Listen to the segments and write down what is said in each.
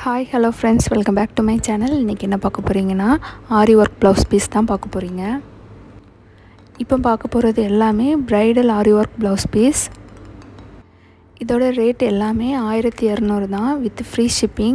hi hello friends welcome back to my channel இன்றைக்கி என்ன பார்க்க போகிறீங்கன்னா ஆரி ஒர்க் ப்ளவுஸ் பீஸ் தான் பார்க்க போகிறீங்க இப்போ பார்க்க போகிறது எல்லாமே bridal aari work blouse piece இதோட ரேட் எல்லாமே ஆயிரத்தி இரநூறு தான் வித் ஃப்ரீ ஷிப்பிங்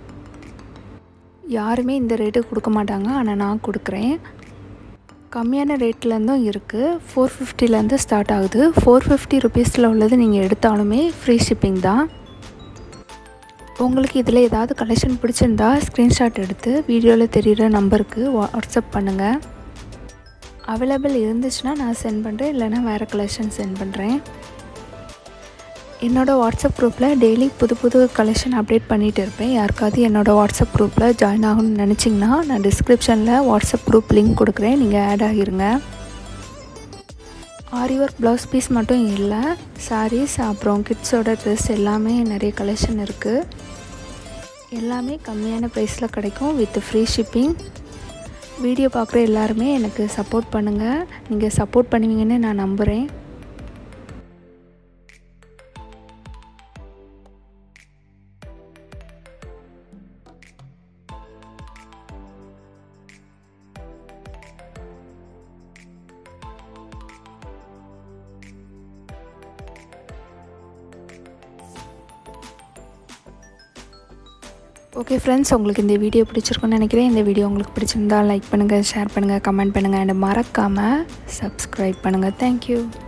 யாருமே இந்த ரேட்டுக்கு கொடுக்க மாட்டாங்க ஆனால் நான் கொடுக்குறேன் கம்மியான ரேட்லேருந்தும் இருக்குது ஃபோர் ஃபிஃப்டிலேருந்து ஸ்டார்ட் ஆகுது ஃபோர் ஃபிஃப்டி ருபீஸில் உள்ளது நீங்கள் எடுத்தாலுமே ஃப்ரீ ஷிப்பிங் தான் உங்களுக்கு இதில் ஏதாவது கலெக்ஷன் பிடிச்சிருந்தா ஸ்க்ரீன்ஷாட் எடுத்து வீடியோவில் தெரிகிற நம்பருக்கு வாட்ஸ்அப் பண்ணுங்கள் அவைலபிள் இருந்துச்சுன்னா நான் சென்ட் பண்ணுறேன் இல்லைனா வேறு கலெக்ஷன் சென்ட் பண்ணுறேன் என்னோடய வாட்ஸ்அப் குரூப்பில் டெய்லி புது புது கலெக்ஷன் அப்டேட் பண்ணிகிட்டு இருப்பேன் யாருக்காவது என்னோடய வாட்ஸ்அப் குரூப்பில் ஜாயின் ஆகணும்னு நினச்சிங்கன்னா நான் டிஸ்கிரிப்ஷனில் வாட்ஸ்அப் குரூப் லிங்க் கொடுக்குறேன் நீங்கள் ஆட் ஆகிருங்க ஆரி ஒர்க் ப்ளவுஸ் பீஸ் மட்டும் இல்லை சாரீஸ் அப்புறம் கிட்ஸோட ட்ரெஸ் எல்லாமே நிறைய கலெக்ஷன் இருக்குது எல்லாமே கம்மியான ப்ரைஸில் கிடைக்கும் வித் ஃப்ரீ ஷிப்பிங் வீடியோ பார்க்குற எல்லாருமே எனக்கு சப்போர்ட் பண்ணுங்கள் நீங்கள் சப்போர்ட் பண்ணுவீங்கன்னு நான் நம்புகிறேன் ஓகே ஃப்ரெண்ட்ஸ் உங்களுக்கு இந்த வீடியோ பிடிச்சிருக்குன்னு நினைக்கிறேன் இந்த வீடியோ உங்களுக்கு பிடிச்சிருந்தா லைக் பண்ணுங்கள் ஷேர் பண்ணுங்கள் கமெண்ட் பண்ணுங்கள் அண்ட் மறக்காமல் சப்ஸ்கிரைப் பண்ணுங்கள் தேங்க்யூ